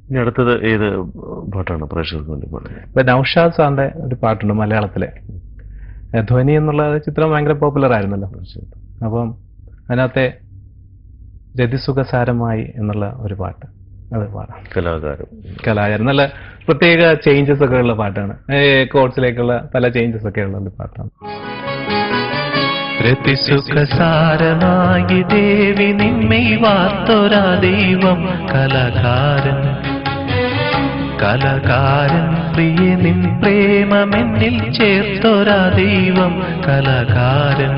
ഇനി അടുത്തത് ഏത് പാട്ടാണ് പ്രേക്ഷകർക്ക് വേണ്ടി പാടുന്നത് ഇപ്പൊ നൗഷാദ് സാറിന്റെ ഒരു പാട്ടുണ്ട് മലയാളത്തിലെ ഏ, ധ്വനി എന്നുള്ള ചിത്രം ഭയങ്കര പോപ്പുലർ ആയിരുന്നല്ലോ അപ്പം അതിനകത്തെ രതിസുഖസാരമായി എന്നുള്ള ഒരു പാട്ട് അത് പാടാം കലാകാരം കലാകാരൻ നല്ല പ്രത്യേക ചേഞ്ചസ് ഒക്കെ ഉള്ള പാട്ടാണ് കോഡ്സിലേക്കുള്ള പല ചേഞ്ചസ് ഒക്കെ ഉള്ള ഒരു പാട്ടാണ് രതിസുഖസാരമായി ദേവി നിന്മൈ വാർത്തൊരാ ദൈവം കലകാരൻ കലകാരൻ പ്രിയ നിൻ പ്രേമമെന്നിൽ ചേർത്തൊരാ ദൈവം കലകാരൻ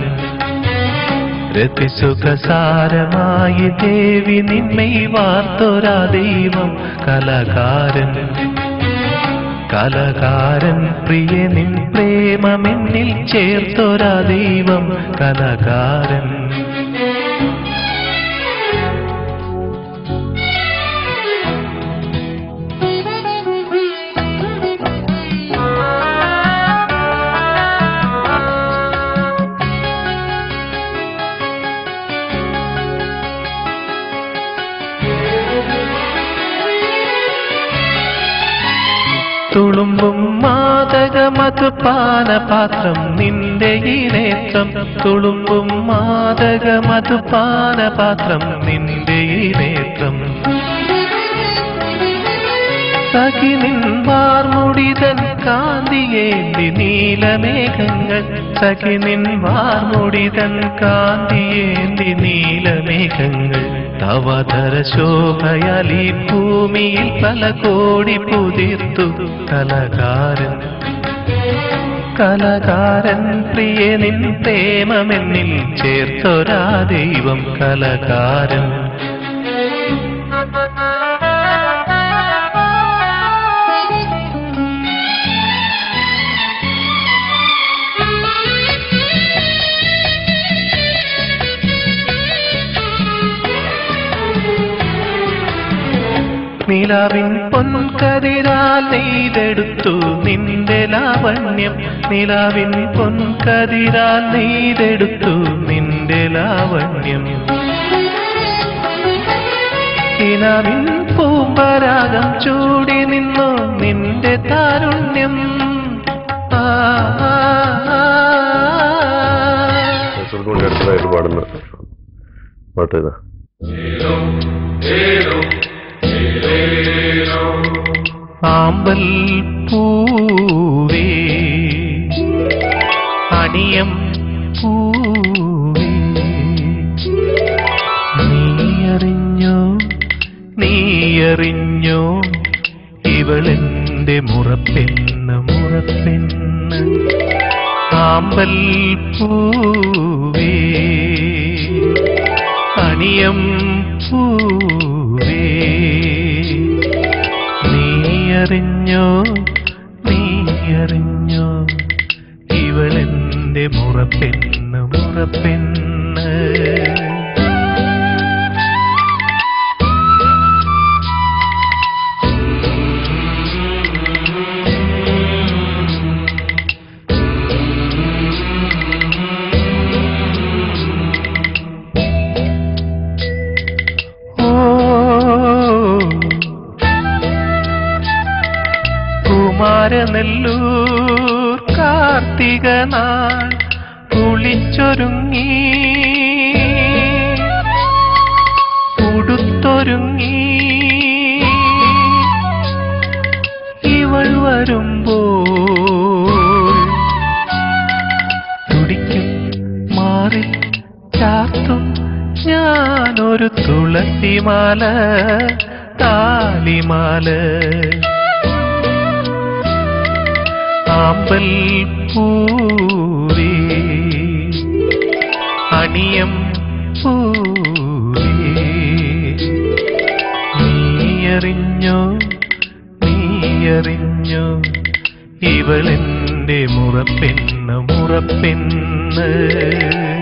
രതിസുഖസാരമായി ദേവി നിന്മൈ വാർത്തൊരാ ദൈവം കലകാരൻ കലകാരൻ പ്രിയ നിൻ പ്രേമമെന്നിൽ ചേർത്തൊരാ ദൈവം കലകാരൻ തുളുമ്പും മാതക മധുപാനപാത്രം നിന്റെ ഈ നേത്രം തുളുമ്പും മാതക മധുപാനപാത്രം നിന്റെ ഈ നേത്രം സഖിനിൻ വാർമുടിതൻ കാന്തിയേന്തി നീലമേഘങ്ങൾ സഖിനിൻ വാർമുടിതൻ കാന്തിയേന്തി നീലമേഘങ്ങൾ തവധര ശോഭയാൽ ഈ ഭൂമിയിൽ പല കോടി പുതിർത്തു കലകാരൻ കലകാരൻ പ്രിയനിൻ പ്രേമമെന്നിൽ ചേർത്തൊരാ ദൈവം കലകാരൻ നിലാവിൻ പൊൻകതിരാൽ നെയ്തെടുത്തു നിന്റെ ലാവണ്യം നിലാവിൻ പൊൻകതിരാൽ നെയ്തെടുത്തു നിന്റെ ലാവണ്യം കിനാവിൻ പൂമ്പരാഗം ചൂടി നിന്നു നിന്റെ താരുണ്യം ആ, ആ, ആ, ആ. പ്രേക്ഷകർക്ക് വേണ്ടി അടുത്തതായിട്ട് പാടുന്ന പാട്ട് ഏതാ ആമ്പൽ പൂവേ അണിയം പൂവേ നീയറിഞ്ഞോ നീയറിഞ്ഞോ ഇവളെന്റെ മുറപ്പെണ്ണ് മുറപ്പെണ്ണ് ആമ്പൽ പൂവേ അണിയം പൂവേ നീയറിഞ്ഞോ നീയറിഞ്ഞോ ഇവളെന്റെ മുറപ്പെണ്ണ് മുറപ്പെണ്ണ് ഓ കുമാരനെല്ലൂർ കാർത്തിക നാൾ കുളിച്ചൊരുങ്ങി ഉടുത്തൊരുങ്ങി ഇവൾ വരുമ്പോൾ തുടിക്കും മാറി ചാർത്തും ഞാനൊരു തുളസിമാല താലിമാല ആമ്പൽ പൂവേ അണിയം പൂവേ നീയറിഞ്ഞോ നീയറിഞ്ഞോ ഇവളെന്റെ മുറപ്പെണ്ണ് മുറപ്പെണ്ണ്